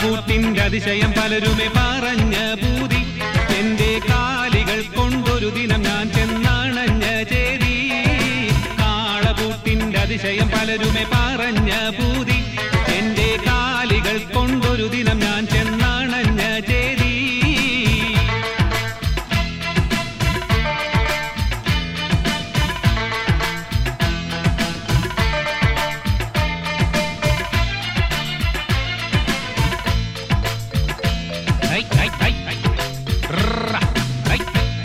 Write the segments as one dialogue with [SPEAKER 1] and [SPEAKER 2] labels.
[SPEAKER 1] കാളപൂട്ടിന്റെ അതിശയം പലരുമേ പറഞ്ഞ പൂതി എന്റെ കാലികൾ കൊണ്ടൊരു ദിനം ഞാൻ ചെന്നണഞ്ഞ ചേരി കാളപൂട്ടിന്റെ അതിശയം പലരുമേ പറഞ്ഞ പൂതി എന്റെ കാലികൾ കൊണ്ടൊരു ദിനം ഞാൻ ചെന്നണഞ്ഞ ചേരി ഹൈ ഹൈ ഹൈ ഹൈ റ ഹൈ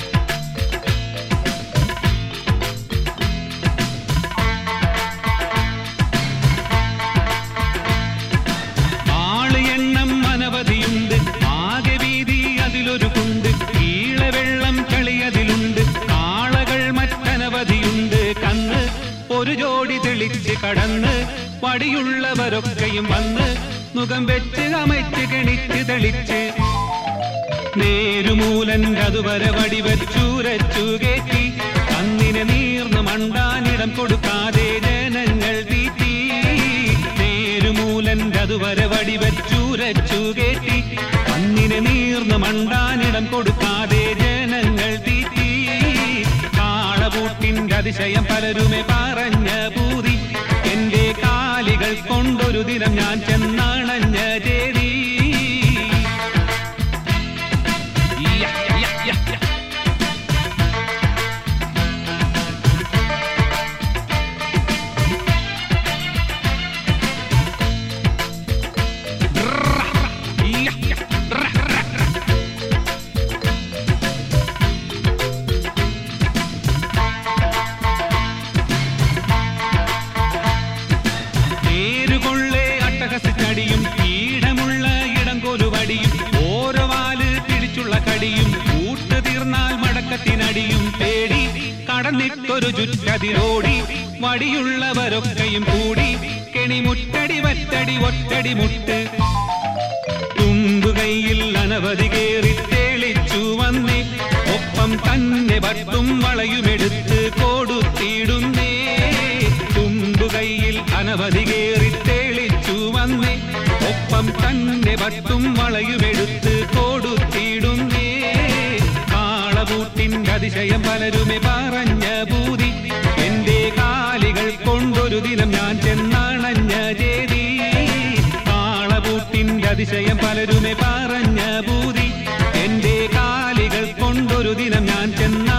[SPEAKER 1] ആള് എണ്ണം അനവധിയുണ്ട് ആകെ വീതി അതിലൊരു കുണ്ട് കീളവെള്ളം കളിയതിലുണ്ട് കാളകൾ മറ്റനവധിയുണ്ട് കണ്ണ് ഒരു ജോഡി തെളിച്ച് കടന്ന് വടിയുള്ളവരൊക്കെയും വന്ന് മുഖം വെച്ച് അമയ്ച്ച് കെണിച്ച് തെളിച്ച് നേരുമൂലൻ അതുവരെ വടിവച്ചൂരച്ചു കയറ്റി അന്നിനെ നീർന്ന് മണ്ടാനിടം കൊടുക്കാതെ ജനങ്ങൾ തീറ്റി നേരുമൂലൻ അതുവരെ വടിവച്ചൂരച്ചു കയറ്റി അന്നിനെ നീർന്ന് മണ്ടാനിടം കൊടുക്കാതെ ജനങ്ങൾ തീറ്റി കാളപൂട്ടിന്റെ അതിശയം പലരുമേ പറഞ്ഞ പൂതി എന്റെ കാലികൾ കൊണ്ടൊരു ദിനം ഞാൻ ചെന്നണഞ്ഞ ചേരി യ, യ, യ, യ. യ, യ, റ, റ, റ. നേരുകൊള്ളേ അട്ടഹസിച്ചടിയും കീടമുള്ള ഇടം കൊലുവടിയും ഓരോ വാല് പിടിച്ചുള്ള കടിയും കൂട്ട് തീർന്നാൽ മടക്കത്തിനടിയും പേടി കടന്നിട്ടൊരു ചുറ്റതിരോടി വടിയുള്ളവരൊക്കെയും കൂടി കെണിമുറ്റടി വറ്റടി ഒറ്റടി മുട്ട് തുമ്പുകൈയിൽ അനവധി കേറി തെളിച്ചു വന്നേ ഒപ്പം തന്നെ വട്ടും വളയുമെടുത്ത് കൊടുത്തിടുന്നേ തുമ്പുകൈയിൽ അനവധി കേറി തെളിച്ചു വന്നേ ഒപ്പം തന്നെ വട്ടും വളയുമെടുത്ത് കൊടുത്തിടുന്നേ കാളപൂട്ടിന്റെ അതിശയം പലരുമേ പറഞ്ഞ പൂതി എന്റെ കാലികൾ കൊണ്ടൊരു ദിനം ഞാൻ ചെന്നണഞ്ഞ ചേരി കാളപൂട്ടിന്റെ അതിശയം പലരുമേ പറഞ്ഞ പൂതി എന്റെ കാലികൾ കൊണ്ടൊരു ദിനം ഞാൻ ചെന്ന